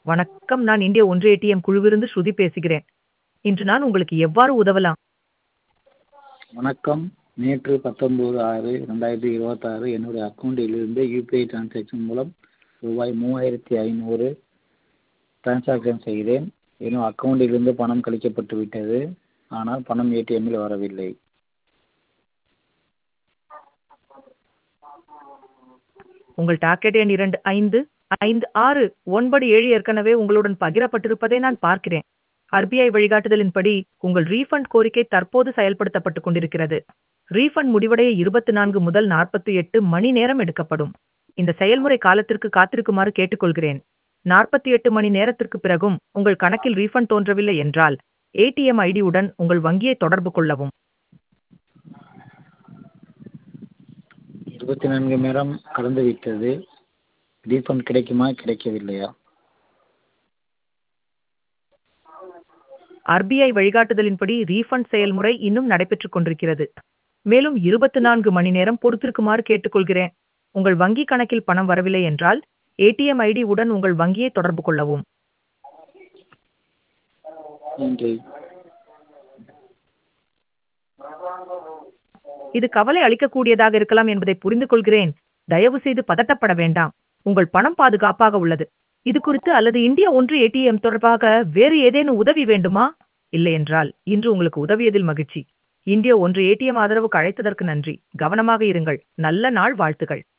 வணக்கம் நான் இந்திய ஒன்று ஏடிஎம் குழுவிலிருந்து ஸ்ருதி பேசுகிறேன் இன்று நான் உங்களுக்கு எவ்வாறு உதவலாம் வணக்கம் நேற்று பத்தொம்பது ஆறு ரெண்டாயிரத்தி இருபத்தாறு என்னுடைய அக்கௌண்ட்டிலிருந்து யூபிஐ டிரான்சாக்ஷன் மூலம் ரூபாய் மூவாயிரத்தி ஐநூறு டிரான்சாக்ஷன் செய்தேன் என் அக்கௌண்ட்டிலிருந்து பணம் கழிக்கப்பட்டு விட்டது ஆனால் பணம் ஏடிஎம்மில் வரவில்லை உங்கள் டாக்கெட் எண் இரண்டு ஐந்து ஐந்து ஆறு ஒன்பது ஏழு ஏற்கனவே உங்களுடன் பகிரப்பட்டிருப்பதை நான் பார்க்கிறேன் ஆர்பிஐ வழிகாட்டுதலின்படி உங்கள் ரீஃபண்ட் கோரிக்கை தற்போது செயல்படுத்தப்பட்டுக் கொண்டிருக்கிறது ரீஃபண்ட் முடிவடைய இருபத்தி நான்கு முதல் நாற்பத்தி எட்டு மணி நேரம் எடுக்கப்படும் இந்த செயல்முறை காலத்திற்கு காத்திருக்குமாறு கேட்டுக்கொள்கிறேன் நாற்பத்தி எட்டு மணி நேரத்திற்கு பிறகும் உங்கள் கணக்கில் ரீஃபண்ட் தோன்றவில்லை என்றால் ஏடிஎம் ஐடியுடன் உங்கள் வங்கியை தொடர்பு கொள்ளவும் இருபத்தி நான்கு மணி நேரம் கடந்து விட்டது ரீஃபண்ட் கிடைக்குமா கிடைக்கவில்லையா ஆர்பிஐ வழிகாட்டுதலின்படி ரீஃபண்ட் செயல்முறை இன்னும் நடைபெற்றுக் கொண்டிருக்கிறது மேலும் இருபத்தி நான்கு மணி நேரம் பொறுத்திருக்குமாறு கேட்டுக்கொள்கிறேன் உங்கள் வங்கி கணக்கில் பணம் வரவில்லை என்றால் ஏடிஎம் ஐடி உடன் உங்கள் வங்கியை தொடர்பு கொள்ளவும் நன்றி இது கவலை அளிக்கக்கூடியதாக இருக்கலாம் என்பதை புரிந்து கொள்கிறேன் தயவு செய்து பதட்டப்பட வேண்டாம் உங்கள் பணம் பாதுகாப்பாக உள்ளது இது குறித்து அல்லது இந்தியா ஒன்று ஏடிஎம் தொடர்பாக வேறு ஏதேனும் உதவி வேண்டுமா இல்லை என்றால் இன்று உங்களுக்கு உதவியதில் மகிழ்ச்சி இந்தியா ஒன்று ஏடிஎம் ஆதரவுக்கு அழைத்ததற்கு நன்றி கவனமாக இருங்கள் நல்ல நாள் வாழ்த்துகள்